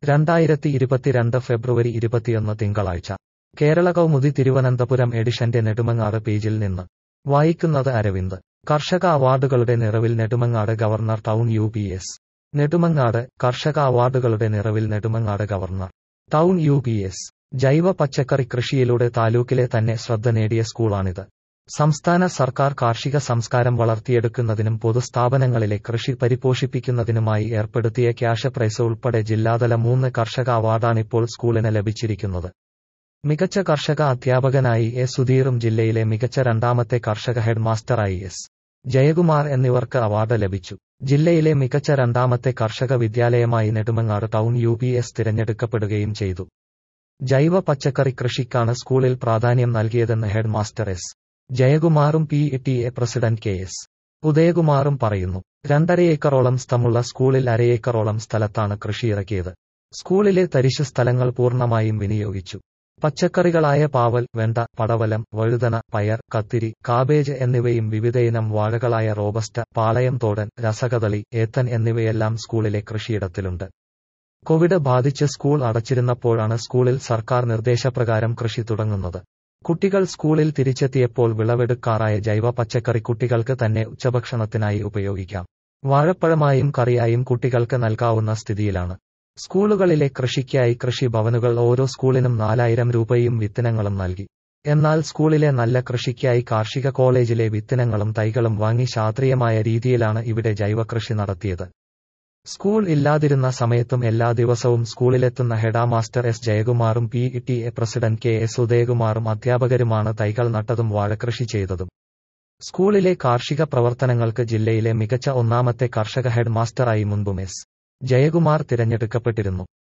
രണ്ടായിരത്തി ഇരുപത്തിരണ്ട് ഫെബ്രുവരി ഇരുപത്തിയൊന്ന് തിങ്കളാഴ്ച കേരള കൗമുദി തിരുവനന്തപുരം എഡിഷന്റെ നെടുമങ്ങാട് പേജിൽ നിന്ന് വായിക്കുന്നത് അരവിന്ദ് കർഷക അവാർഡുകളുടെ നിറവിൽ Nedumangad governor town U P S Nedumangad കർഷക അവാർഡുകളുടെ നിറവിൽ Nedumangad governor town U P S ജൈവ പച്ചക്കറി കൃഷിയിലൂടെ താലൂക്കിലെ തന്നെ ശ്രദ്ധ നേടിയ സ്കൂളാണിത് സംസ്ഥാന സർക്കാർ കാർഷിക സംസ്കാരം വളർത്തിയെടുക്കുന്നതിനും പൊതുസ്ഥാപനങ്ങളിലെ കൃഷി പരിപോഷിപ്പിക്കുന്നതിനുമായി ഏർപ്പെടുത്തിയ ക്യാഷ് പ്രൈസ് ഉൾപ്പെടെ ജില്ലാതല മൂന്ന് കർഷക അവാർഡാണിപ്പോൾ സ്കൂളിന് ലഭിച്ചിരിക്കുന്നത് മികച്ച കർഷക അധ്യാപകനായി എ സുധീറും ജില്ലയിലെ മികച്ച രണ്ടാമത്തെ കർഷക ഹെഡ് മാസ്റ്ററായി എസ് ജയകുമാർ എന്നിവർക്ക് അവാർഡ് ലഭിച്ചു ജില്ലയിലെ മികച്ച രണ്ടാമത്തെ കർഷക വിദ്യാലയമായി Nedumangad town U P S തിരഞ്ഞെടുക്കപ്പെടുകയും ചെയ്തു ജൈവ പച്ചക്കറി കൃഷിക്കാണ് സ്കൂളിൽ പ്രാധാന്യം നൽകിയതെന്ന് ഹെഡ് മാസ്റ്റർ എസ് ജയകുമാറും P T A president K S ഉദയകുമാറും പറയുന്നു രണ്ടര ഏക്കറോളം സ്ഥലമുള്ള സ്കൂളിൽ അരയേക്കറോളം സ്ഥലത്താണ് കൃഷിയിറക്കിയത് സ്കൂളിലെ തരിശു സ്ഥലങ്ങൾ പൂർണ്ണമായും വിനിയോഗിച്ചു പച്ചക്കറികളായ പാവൽ വെണ്ട പടവലം വഴുതന പയർ കത്തിരി കാബേജ് എന്നിവയും വിവിധയിനം വാഴകളായ റോബസ്റ്റ പാളയം തോടൻ രസകദളി ഏത്തൻ എന്നിവയെല്ലാം സ്കൂളിലെ കൃഷിയിടത്തിലുണ്ട് കോവിഡ് ബാധിച്ച് സ്കൂൾ അടച്ചിരുന്നപ്പോഴാണ് സ്കൂളിൽ സർക്കാർ നിർദ്ദേശപ്രകാരം കൃഷി തുടങ്ങുന്നത് കുട്ടികൾ സ്കൂളിൽ തിരിച്ചെത്തിയപ്പോൾ വിളവെടുക്കാറായ ജൈവ പച്ചക്കറി കുട്ടികൾക്ക് തന്നെ ഉച്ചഭക്ഷണത്തിനായി ഉപയോഗിക്കാം വാഴപ്പഴമായും കറിയായും കുട്ടികൾക്ക് നൽകാവുന്ന സ്ഥിതിയിലാണ് സ്കൂളുകളിലെ കൃഷിക്കായി കൃഷിഭവനുകൾ ഓരോ സ്കൂളിനും നാലായിരം രൂപയും വിത്തിനങ്ങളും നൽകി എന്നാൽ സ്കൂളിലെ നല്ല കൃഷിക്കായി കാർഷിക കോളേജിലെ വിത്തിനങ്ങളും തൈകളും വാങ്ങി ശാസ്ത്രീയമായ രീതിയിലാണ് ഇവിടെ ജൈവകൃഷി നടത്തിയത് സ്കൂൾ ഇല്ലാതിരുന്ന സമയത്തും എല്ലാ ദിവസവും സ്കൂളിലെത്തുന്ന ഹെഡാ മാസ്റ്റർ എസ് ജയകുമാറും P T A president K S ഉദയകുമാറും അധ്യാപകരുമാണ് തൈകൾ നട്ടതും വാഴകൃഷി ചെയ്തതും സ്കൂളിലെ കാർഷിക പ്രവർത്തനങ്ങൾക്ക് ജില്ലയിലെ മികച്ച ഒന്നാമത്തെ കർഷക ഹെഡ് മാസ്റ്ററായി മുൻപും എസ് ജയകുമാർ തിരഞ്ഞെടുക്കപ്പെട്ടിരുന്നു